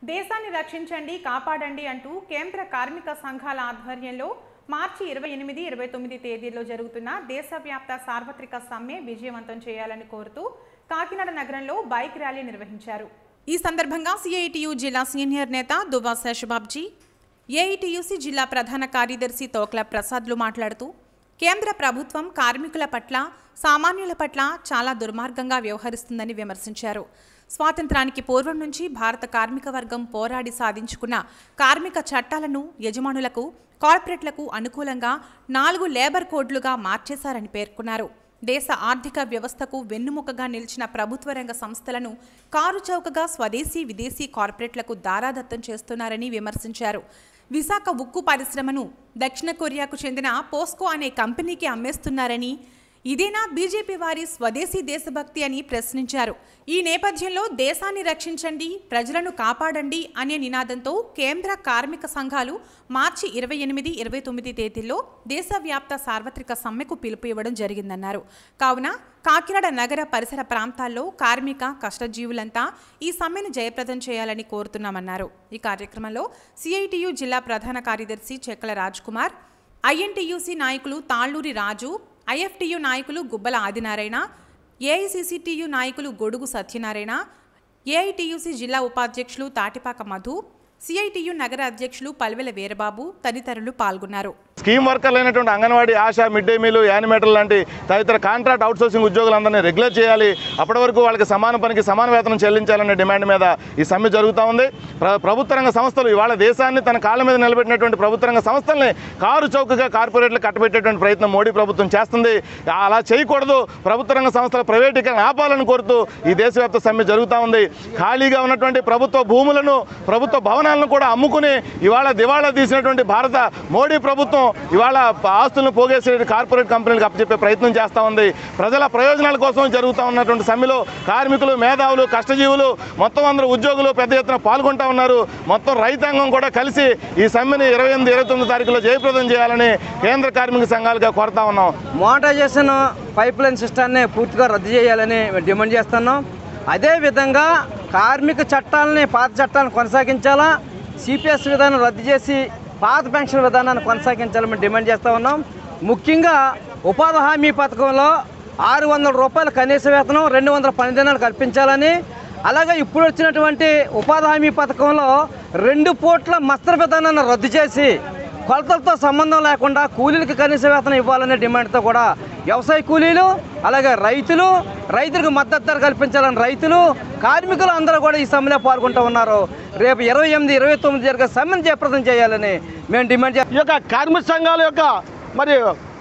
దేశాన్ని రక్షించండి కాపాడండి అంటూ కేంద్ర కార్మిక సంఘాల ఆధ్వర్యంలో మార్చి ఇరవై ఎనిమిది ఇరవై తొమ్మిది తేదీల్లో జరుగుతున్న దేశవ్యాప్త సార్వత్రిక సమ్మె విజయవంతం చేయాలని కోరుతూ కాకినాడ నగరంలో బైక్ ర్యాలీ నిర్వహించారు ఈ సందర్భంగా సిఐటియు జిల్లా సీనియర్ నేత దువా శేషబాబ్జీ ఏఐటియుసి జిల్లా ప్రధాన కార్యదర్శి తోక్ల ప్రసాద్లు మాట్లాడుతూ కేంద్ర ప్రభుత్వం కార్మికుల పట్ల సామాన్యుల పట్ల చాలా దుర్మార్గంగా వ్యవహరిస్తుందని విమర్శించారు స్వాతంత్రానికి పూర్వం నుంచి భారత కార్మిక వర్గం పోరాడి సాధించుకున్న కార్మిక చట్టాలను యజమానులకు కార్పొరేట్లకు అనుకూలంగా నాలుగు లేబర్ కోడ్లుగా మార్చేశారని పేర్కొన్నారు దేశ ఆర్థిక వ్యవస్థకు వెన్నుముకగా నిలిచిన ప్రభుత్వ రంగ సంస్థలను కారు చౌకగా స్వదేశీ విదేశీ కార్పొరేట్లకు దారాదత్తం చేస్తున్నారని విమర్శించారు విశాఖ ఉక్కు పరిశ్రమను దక్షిణ కొరియాకు చెందిన పోస్కో అనే కంపెనీకి అమ్మేస్తున్నారని ఇదేనా బీజేపీ వారి స్వదేశీ దేశభక్తి అని ప్రశ్నించారు ఈ నేపథ్యంలో దేశాన్ని రక్షించండి ప్రజలను కాపాడండి అనే నినాదంతో కేంద్ర కార్మిక సంఘాలు మార్చి ఇరవై ఎనిమిది ఇరవై తొమ్మిది తేదీల్లో దేశవ్యాప్త సార్వత్రిక సమ్మెకు పిలుపు ఇవ్వడం జరిగిందన్నారు కావున కాకినాడ నగర పరిసర ప్రాంతాల్లో కార్మిక కష్టజీవులంతా ఈ సమ్మెను జయప్రదం చేయాలని కోరుతున్నామన్నారు ఈ కార్యక్రమంలో సిఐటియు జిల్లా ప్రధాన కార్యదర్శి చెక్కల రాజ్ కుమార్ ఐఎన్టీయూసీ నాయకులు తాళ్లూరి రాజు ఐఎఫ్టియు నాయకులు గుబ్బల ఆదినారాయణ ఏఐసిసిటియు నాయకులు గొడుగు సత్యనారాయణ ఏఐటియుసి జిల్లా ఉపాధ్యక్షులు తాటిపాక మధు సిఐటియు నగర అధ్యక్షులు పల్వెల వీరబాబు తదితరులు పాల్గొన్నారు స్కీమ్ వర్కర్లు అయినటువంటి anganwadi ASHA mid day meal animator లాంటి తదితర కాంట్రాక్ట్ అవుట్సోర్సింగ్ ఉద్యోగులందరినీ రెగ్యులర్ చేయాలి అప్పటి వరకు వాళ్ళకి సమాన పనికి సమాన వేతనం చెల్లించాలనే డిమాండ్ మీద ఈ సమ్మె జరుగుతూ ఉంది ప్ర- ప్రభుత్వ రంగ సంస్థలు ఇవాళ దేశాన్ని తన కాళ్ళ మీద నిలబెట్టినటువంటి ప్రభుత్వ రంగ సంస్థల్ని కారు చౌకగా కార్పొరేట్లు కట్టబెట్టేటువంటి ప్రయత్నం మోడీ ప్రభుత్వం చేస్తుంది అలా చేయకూడదు ప్రభుత్వ రంగ సంస్థల ప్రైవేటీకరణ ఆపాలని కోరుతూ ఈ దేశవ్యాప్త సమ్మె జరుగుతూ ఉంది ఖాళీగా ఉన్నటువంటి ప్రభుత్వ భూములను ప్రభుత్వ భవనాలను కూడా అమ్ముకుని ఇవాళ దివాళా తీసినటువంటి భారత మోడీ ప్రభుత్వం ఇవాళ ఆస్తులను పోగేసే కార్పొరేట్ కంపెనీలకు అప్పచెప్పే ప్రయత్నం చేస్తూ ఉంది ప్రజల ప్రయోజనాల కోసం జరుగుతూ ఉన్నటువంటి సమ్మెలో కార్మికులు మేధావులు కష్టజీవులు మొత్తం అందరూ ఉద్యోగులు పెద్ద ఎత్తున పాల్గొంటా ఉన్నారు మొత్తం రైతాంగం కూడా కలిసి ఈ సమ్మెని ఇరవై ఎనిమిది ఇరవై తొమ్మిది తారీఖులో జయప్రదం చేయాలని కేంద్ర కార్మిక సంఘాలుగా కోరుతా ఉన్నాం మోనటైజేషన్ పైప్ లైన్ సిస్టాన్ని పూర్తిగా రద్దు చేయాలని మేము డిమాండ్ చేస్తున్నాం అదేవిధంగా కార్మిక చట్టాలని పాత చట్టాలను కొనసాగించాలా సిపిఎస్ విధానం రద్దు చేసి పాత పెన్షన్ విధానాన్ని కొనసాగించాలని మేము డిమాండ్ చేస్తూ ఉన్నాం ముఖ్యంగా ఉపాధి హామీ పథకంలో ఆరు వందల రూపాయల కనీస వేతనం రెండు వందల పని దినాలు కల్పించాలని అలాగే ఇప్పుడు వచ్చినటువంటి ఉపాధి హామీ పథకంలో రెండు పూట్ల మస్త్ర విధానాన్ని రద్దు చేసి కొలతలతో సంబంధం లేకుండా కూలీలకు కనీస వేతనం ఇవ్వాలనే డిమాండ్తో కూడా వ్యవసాయ కూలీలు అలాగే రైతులు రైతులకు మద్దతు ధర కల్పించాలని రైతులు కార్మికులు అందరూ కూడా ఈ సమ్మెలో పాల్గొంటూ ఉన్నారు రేపు ఇరవై ఎనిమిది ఇరవై తొమ్మిది జరిగే సమ్మెను జయప్రదం చేయాలని మేము డిమాండ్ చేస్తాం ఈ యొక్క కార్మిక సంఘాల యొక్క మరి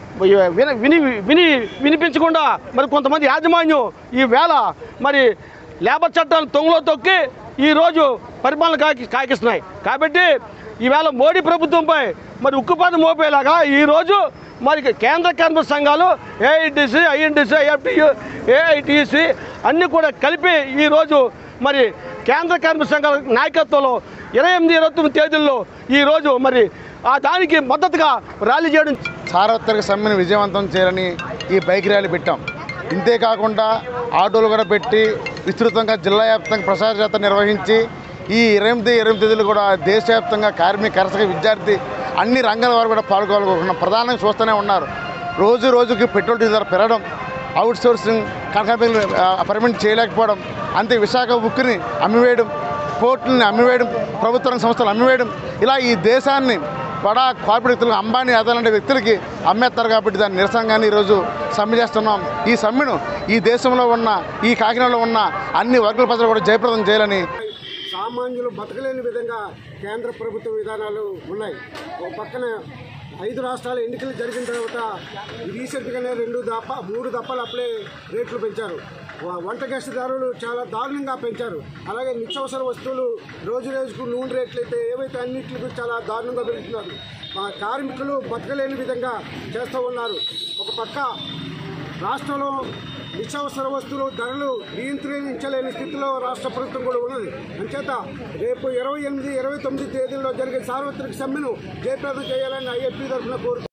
విని విని విని వినిపించకుండా మరి కొంతమంది యాజమాన్యం ఈ వేళ మరి లేబర్ చట్టాలను తొంగలో తొక్కి ఈరోజు పరిపాలన కాకి కాకిస్తున్నాయి కాబట్టి ఈవేళ మోడీ ప్రభుత్వంపై మరి ఉక్కుపాత మోపేలాగా ఈరోజు మరి కేంద్ర కార్మిక సంఘాలు ఏఐటీసీ ఐఎన్టీసీ ఐఎఫ్టియు ఏఐటీసీ అన్నీ కూడా కలిపి ఈరోజు మరి కేంద్ర కార్మిక సంఘాల నాయకత్వంలో ఇరవై ఎనిమిది ఇరవై తొమ్మిది తేదీల్లో ఈరోజు మరి ఆ దానికి మద్దతుగా ర్యాలీ చేయడం సార్వత్రిక సమ్మెను విజయవంతం చేయాలని ఈ బైక్ ర్యాలీ పెట్టాం ఇంతేకాకుండా ఆటోలు కూడా పెట్టి విస్తృతంగా జిల్లా వ్యాప్తంగా ప్రసార జాతర నిర్వహించి ఈ ఇరవై ఎనిమిది ఇరవై తేదీలు కూడా దేశవ్యాప్తంగా కార్మిక కర్షక విద్యార్థి అన్ని రంగాల వారు కూడా పాల్గొనుకుంటున్నాం ప్రధానంగా చూస్తూనే ఉన్నారు రోజు రోజుకి పెట్రోల్ డీజిల్ ధర పెరగడం అవుట్ సోర్సింగ్ కంపెనీలు పర్మిట్ చేయలేకపోవడం అంతే విశాఖ ఉక్కుని అమ్మివేయడం పోర్టులను అమ్మివేయడం ప్రభుత్వ రంగ సంస్థలు అమ్మివేయడం ఇలా ఈ దేశాన్ని బడా కార్పొరేట్ వ్యక్తులకు అంబానీ అదాలంటే వ్యక్తులకి అమ్మేస్తారు కాబట్టి దాన్ని నిరసనగానే ఈరోజు సమ్మె చేస్తున్నాం ఈ సమ్మెను ఈ దేశంలో ఉన్న ఈ కాకినాడలో ఉన్న అన్ని వర్గాల ప్రజలు కూడా జయప్రదం చేయాలని సామాన్యులు బతకలేని విధంగా కేంద్ర ప్రభుత్వ విధానాలు ఉన్నాయి ఒక పక్కన ఐదు రాష్ట్రాల ఎన్నికలు జరిగిన తర్వాత రీసెంట్గానే రెండు దప్ప మూడు దప్పలు అప్పుడే రేట్లు పెంచారు వ- వంట గ్యాస్ ధరలు చాలా దారుణంగా పెంచారు అలాగే నిత్యావసర వస్తువులు రోజు రోజుకు నూనె రేట్లు అయితే ఏవైతే అన్నింటికి చాలా దారుణంగా పెరుగుతున్నారు మా కార్మికులు బతకలేని విధంగా చేస్తూ ఉన్నారు ఒక పక్క రాష్ట్రంలో నిత్యావసర వస్తువులు ధరలు నియంత్రించలేని స్థితిలో రాష్ట్ర ప్రభుత్వం కూడా ఉన్నది అంచేత రేపు ఇరవై ఎనిమిది ఇరవై తొమ్మిది తేదీల్లో జరిగే సార్వత్రిక సమ్మెను జయప్రదం చేయాలని ఐఎఫ్పీ తరఫున కోరుతున్నాను